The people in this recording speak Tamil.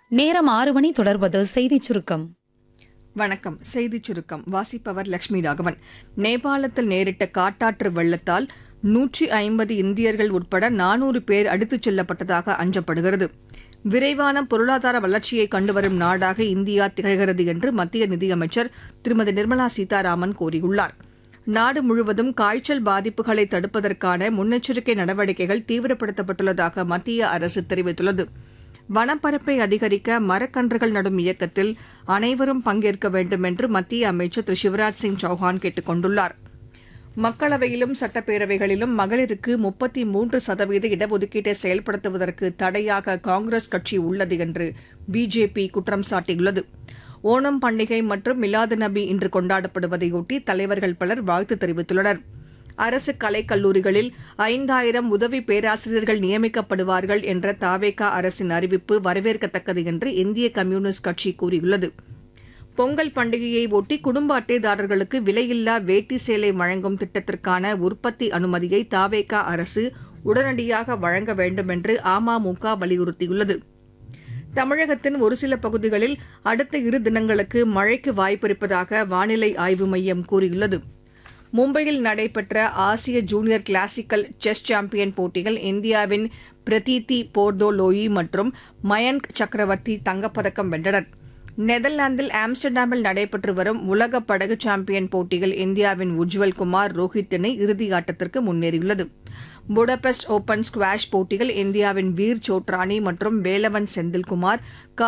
நேரம் ஆறு மணி தொடர்வது செய்திச் சுருக்கம் வணக்கம் செய்திச் சுருக்கம் வாசிப்பவர் லட்சுமி ராகவன் நேபாளத்தில் நேரிட்ட காட்டாற்று வெள்ளத்தால் நூற்றி ஐம்பது இந்தியர்கள் உட்பட நானூறு பேர் அடித்துச் செல்லப்பட்டதாக அஞ்சப்படுகிறது விரைவான பொருளாதார வளர்ச்சியை கண்டுவரும் நாடாக இந்தியா திகழ்கிறது என்று மத்திய நிதியமைச்சர் திருமதி நிர்மலா சீதாராமன் கூறியுள்ளார் நாடு முழுவதும் காய்ச்சல் பாதிப்புகளை தடுப்பதற்கான முன்னெச்சரிக்கை நடவடிக்கைகள் தீவிரப்படுத்தப்பட்டுள்ளதாக மத்திய அரசு தெரிவித்துள்ளது வனப்பரப்பை அதிகரிக்க மரக்கன்றுகள் நடும் இயக்கத்தில் அனைவரும் பங்கேற்க வேண்டும் என்று மத்திய அமைச்சர் திரு சிவராஜ் சிங் சௌஹான் கேட்டுக் கொண்டுள்ளார் மக்களவையிலும் சட்டப்பேரவைகளிலும் மகளிருக்கு முப்பத்தி மூன்று சதவீத இடஒதுக்கீட்டை செயல்படுத்துவதற்கு தடையாக காங்கிரஸ் கட்சி உள்ளது என்று பிஜேபி குற்றம் சாட்டியுள்ளது ஓணம் பண்டிகை மற்றும் மிலாது நபி இன்று கொண்டாடப்படுவதையொட்டி தலைவர்கள் பலர் வாழ்த்து தெரிவித்துள்ளனர் அரசு கலைக் கல்லூரிகளில் ஐந்தாயிரம் உதவி பேராசிரியர்கள் நியமிக்கப்படுவார்கள் என்ற தாவேகா அரசின் அறிவிப்பு வரவேற்கத்தக்கது என்று இந்திய கம்யூனிஸ்ட் கட்சி கூறியுள்ளது பொங்கல் பண்டிகையை ஒட்டி குடும்ப அட்டைதாரர்களுக்கு விலையில்லா வேட்டி சேலை வழங்கும் திட்டத்திற்கான உற்பத்தி அனுமதியை தாவேகா அரசு உடனடியாக வழங்க வேண்டும் என்று அமமுக வலியுறுத்தியுள்ளது தமிழகத்தின் ஒரு சில பகுதிகளில் அடுத்த இரு தினங்களுக்கு மழைக்கு வாய்ப்பிருப்பதாக வானிலை ஆய்வு மையம் கூறியுள்ளது மும்பையில் நடைபெற்ற ஆசிய ஜூனியர் கிளாசிக்கல் செஸ் சாம்பியன் போட்டியில் இந்தியாவின் பிரதீதி போர்தோலோயி மற்றும் மயன்க் சக்கரவர்த்தி தங்கப்பதக்கம் வென்றனர் நெதர்லாந்தில் ஆம்ஸ்டர்டாமில் நடைபெற்று வரும் உலக படகு சாம்பியன் போட்டியில் இந்தியாவின் உஜ்வல் குமார் ரோஹித் இணை இறுதியாட்டத்திற்கு முன்னேறியுள்ளது புடபெஸ்ட் ஓபன் ஸ்குவாஷ் போட்டியில் இந்தியாவின் வீர் சோட்ரானி மற்றும் வேலவன் செந்தில்குமார்